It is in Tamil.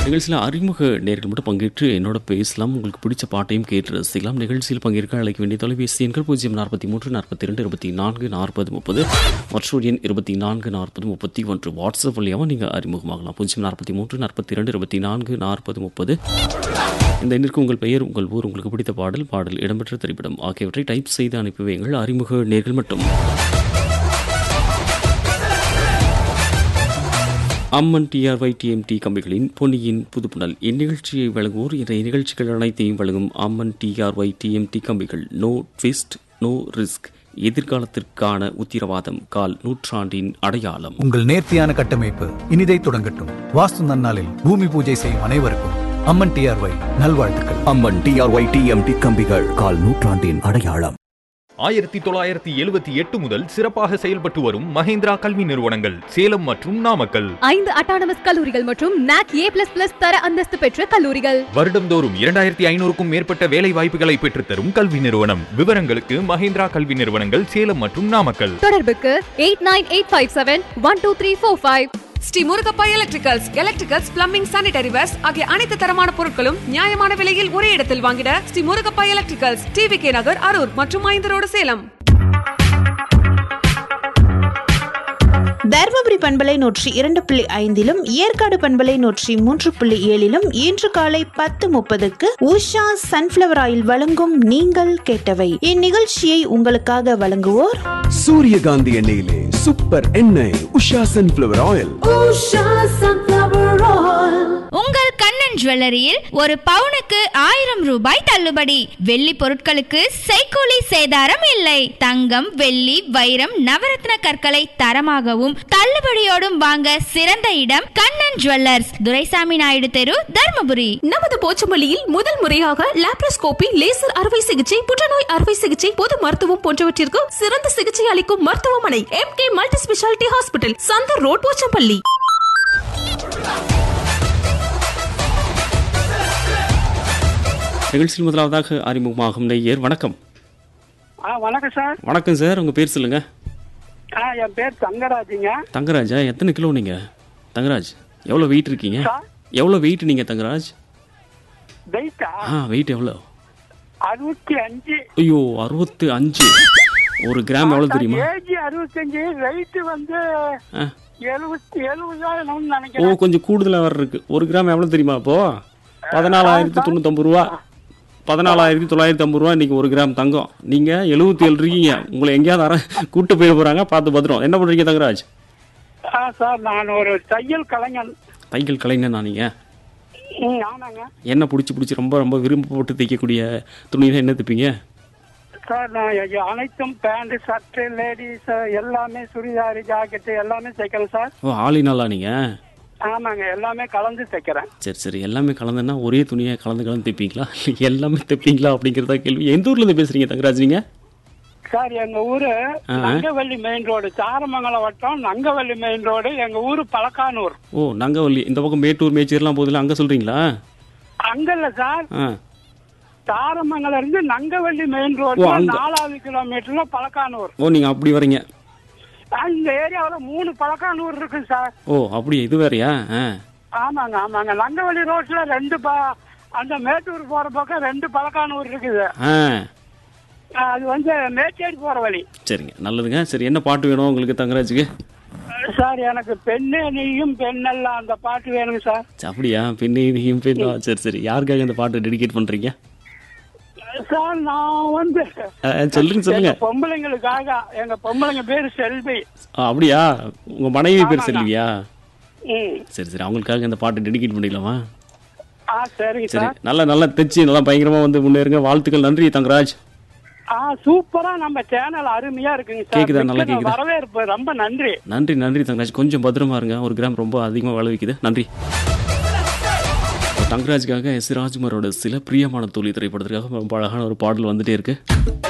நிகழ்ச்சியில் அறிமுக நேர்கள் மட்டும் பங்கேற்று என்னோட பேசலாம் உங்களுக்கு பிடிச்ச பாட்டையும் கேட்டு ரசிக்கலாம் நிகழ்ச்சியில் பங்கேற்க அழைக்க வேண்டிய தொலைபேசி எண்கள் பூஜ்ஜியம் நாற்பத்தி மூன்று நாற்பத்தி ரெண்டு இருபத்தி நான்கு நாற்பது முப்பது மற்றொரு எண் இருபத்தி நான்கு நாற்பது முப்பத்தி ஒன்று வாட்ஸ்அப் வழியாகவும் நீங்கள் அறிமுகமாகலாம் பூஜ்ஜியம் நாற்பத்தி மூன்று நாற்பத்தி ரெண்டு இருபத்தி நான்கு நாற்பது முப்பது இந்த எண்ணிற்கு உங்கள் பெயர் உங்கள் ஊர் உங்களுக்கு பிடித்த பாடல் பாடல் இடம்பெற்ற திரைப்படம் ஆகியவற்றை டைப் செய்து அனுப்பி வையுங்கள் அறிமுக நேர்கள் மட்டும் அம்மன் டிஆர்ஒய் டிஎம்டி கம்பிகளின் பொன்னியின் புதுப்புணல் இந்நிகழ்ச்சியை வழங்குவோர் இன்றைய நிகழ்ச்சிகள் அனைத்தையும் வழங்கும் அம்மன் டிஆர்ஒய் டிஎம்டி கம்பிகள் நோ ட்விஸ்ட் நோ ரிஸ்க் எதிர்காலத்திற்கான உத்திரவாதம் கால் நூற்றாண்டின் அடையாளம் உங்கள் நேர்த்தியான கட்டமைப்பு இனிதை தொடங்கட்டும் வாஸ்து நன்னாளில் பூமி பூஜை செய்யும் அனைவருக்கும் அம்மன் டிஆர்ஒய் நல்வாழ்த்துக்கள் அம்மன் டிஆர்ஒய் டிஎம்டி கம்பிகள் கால் நூற்றாண்டின் அடையாளம் ஆயிரத்தி தொள்ளாயிரத்தி எழுபத்தி எட்டு முதல் சிறப்பாக செயல்பட்டு வரும் மஹேந்திரா கல்வி நிறுவனங்கள் சேலம் மற்றும் நாமக்கல் ஐந்து அட்டானமஸ் கல்லூரிகள் மற்றும் நாக் ஏ பிளஸ் பிளஸ் தர அந்தஸ்து பெற்ற கல்லூரிகள் வருடம்தோறும் இரண்டாயிரத்தி ஐநூறுக்கும் மேற்பட்ட வேலை வாய்ப்புகளை பெற்றுத்தரும் கல்வி நிறுவனம் விவரங்களுக்கு மஹேந்திரா கல்வி நிறுவனங்கள் சேலம் மற்றும் நாமக்கல் தொடர்புக்கு eight nine eight five seven one two three four five Shri Murugappa electricals electricals plumbing sanitary wares ஆகிய அனைத்து தரமான பொருட்களும் நியாயமான விலையில் ஒரே இடத்தில் வாங்கிட Shri Murugappa electricals TV K Nagar Arur மற்றும் ஐந்து ரோடு சேலம் தருமபுரி பண்பலை நூற்றி இரண்டு புள்ளி ஐந்திலும் ஏற்காடு பண்பலை நூற்றி மூன்று புள்ளி ஏழிலும் இன்று காலை பத்து முப்பதுக்கு உஷா சன்ஃபிளவர் ஆயில் வழங்கும் நீங்கள் கேட்டவை இந்நிகழ்ச்சியை உங்களுக்காக வழங்குவோர் சூரியகாந்தி எண்ணெயிலே சூப்பர் எண்ணெய் உஷா சன்ஃபிளவர் ஆயில் உங்கள் கண்ணன் ஜுவல்லரியில் ஒரு பவுனுக்கு ஆயிரம் ரூபாய் தள்ளுபடி வெள்ளி பொருட்களுக்கு செய்கூலி சேதாரம் இல்லை தங்கம் வெள்ளி வைரம் நவரத்ன கற்களை தரமாகவும் தள்ளுபடியோடும் வாங்க சிறந்த இடம் கண்ணன் ஜுவல்லர்ஸ் துரைசாமி நாயுடு தெரு தர்மபுரி நமது போச்சமல்லியில் முதல் முறையாக லாப்ரோஸ்கோபி லேசர் அறுவை சிகிச்சை புற்றுநோய் அறுவை சிகிச்சை பொது மருத்துவம் போன்றவற்றிற்கு சிறந்த சிகிச்சை அளிக்கும் மருத்துவமனை M K multi speciality hospital Chandar road Pochampalli நிகழ்ச்சியில் முதலாவதாக அறிமுகமாகும் நேயர் வணக்கம் ஆ வணக்கம் சார் வணக்கம் சார் உங்கள் பேர் சொல்லுங்க ஆ என் பேர் தங்கராஜுங்க தங்கராஜா எத்தனை கிலோ நீங்கள் தங்கராஜ் எவ்வளோ வெயிட் இருக்கீங்க சார் எவ்வளோ வெயிட் நீங்கள் தங்கராஜ் வெயிட்டா ஆ வெயிட் எவ்வளோ அறுபத்தி அஞ்சு ஐயோ அறுபத்து அஞ்சு ஒரு கிராம் எவ்வளோ தெரியுமா ஏஜ் அறுபத்தஞ்சு வெயிட் வந்து ஆ எழுபத்தி எழுபதாயிரம் ஓ நினைக்கிறேன் கொஞ்சம் கூடுதலாக வர இருக்கு ஒரு கிராம் எவ்வளோ தெரியுமா அப்போ பதினாலாயிரத்தி தொண்ணூத்தொம்பது ரூபா பதினாலாயிரத்தி தொள்ளாயிரத்தி ஐம்பது ரூபா இன்னைக்கு ஒரு கிராம் தங்கம் நீங்கள் எழுபத்தி ஏழு இருக்கீங்க உங்களை எங்கேயாவது அற கூட்டு போயிட போகிறாங்க பார்த்து பத்திரம் என்ன பண்ணுறீங்க தங்கராஜ் ஆ சார் நான் ஒரு தையல் கலைஞன் தையல் கலைஞர் தான் நீங்கள் ம், ஆமாங்க என்ன பிடிச்சி பிடிச்சி ரொம்ப ரொம்ப விரும்பப்பட்டு தைக்கக்கூடிய துணினா என்ன தைப்பீங்க சார் நான் ஐயா, அனைத்தும் பேண்ட் ஷர்ட் லேடிஸ் எல்லாமே சுடிதார் ஜாக்கெட் எல்லாமே தைக்கிறேன் சார் ஓ ஆளினாலா நீங்கள் ஆமாங்க எல்லாமே கலந்து தைக்கிறேன் சரி சரி எல்லாமே கலந்துன்னா ஒரே துணியை கலந்து கலந்து தைப்பீங்களா இல்லை எல்லாமே தைப்பீங்களா அப்படிங்கிறதா கேள்வி எந்த ஊர்லேருந்து பேசுகிறீங்க தங்கராஜ் நீங்கள் சார் எங்க ஊரு ஆ. நங்கவள்ளி மெயின் ரோடு சாரமங்கலம் வட்டம் நங்கவள்ளி மெயின் ரோடு எங்க ஊரு பழக்கானூர் ஓ நாங்கள் இந்த பக்கம் மேட்டூர் மேச்சேரிலாம் போதில்ல அங்கே சொல்கிறீங்களா அங்க இல்ல சார் ஆ தாரமங்கலம் இருந்து நங்கவள்ளி மெயின் ஓ, ரோடு அங்க. நாலாவது கிலோமீட்டர்ல பழக்கானூர் ஓ நீங்கள் அப்படி வரீங்க இந்த ஏரியாவுல மூணு பழக்கானூர் இருக்கு சார் ஓ அப்படி இது வேறயா ஆ ஆமாங்க ஆமாங்க நங்கவள்ளி ரோட்ல ரெண்டு ப அந்த மேட்டூர் போற பக்கம் ரெண்டு பழக்கானூர் இருக்குது ஆ அது வந்து மேச்சேரி போற வழி சரிங்க நல்லதுங்க சரி என்ன பாட்டு வேணும் உங்களுக்கு தங்கராஜுக்கு சார் எனக்கு பெண்ணே நீயும் பெண்ணெல்லாம் அந்த பாட்டு வேணுங்க சார் சரி, அப்படியா பெண்ணே நீயும் பெண்ணா சரி சரி யாருக்காக இந்த பாட்டு டெடிகேட் பண்ணுறீங்க சார் நான் வந்து சொல்லுங்க சொல்லுங்க எங்க பொம்பளைங்களுக்காக எங்க பொம்பளைங்க பேரு செல்வி ஆ, அப்படியா உங்கள் மனைவி பேர் ஆமாங்க. செல்வியா ம் சரி சரி அவங்களுக்காக இந்த பாட்டு டெடிகேட் பண்ணிடலாமா ஆ சரிங்க சரி சார் நல்லா நல்லா தைச்சு நல்லா பயங்கரமா வந்து முன்னேறுங்க வாழ்த்துக்கள் நன்றி தங்கராஜ் ஆ சூப்பரா நம்ம சேனல் அருமையா இருக்குங்க சார் கேக்குதா? நல்லா மிக்க கேக்குதா? வரவேற்பு ரொம்ப நன்றி நன்றி நன்றி தங்கராஜ் கொஞ்சம் பத்திரமா இருங்க ஒரு கிராம் ரொம்ப அதிகமாக விளை வைக்குது நன்றி தங்கராஜுக்காக எஸ் ராஜ்குமாரோட சில பிரியமான தோழி திரைப்படத்திற்காக ரொம்ப அழகான ஒரு பாடல் வந்துட்டே இருக்கு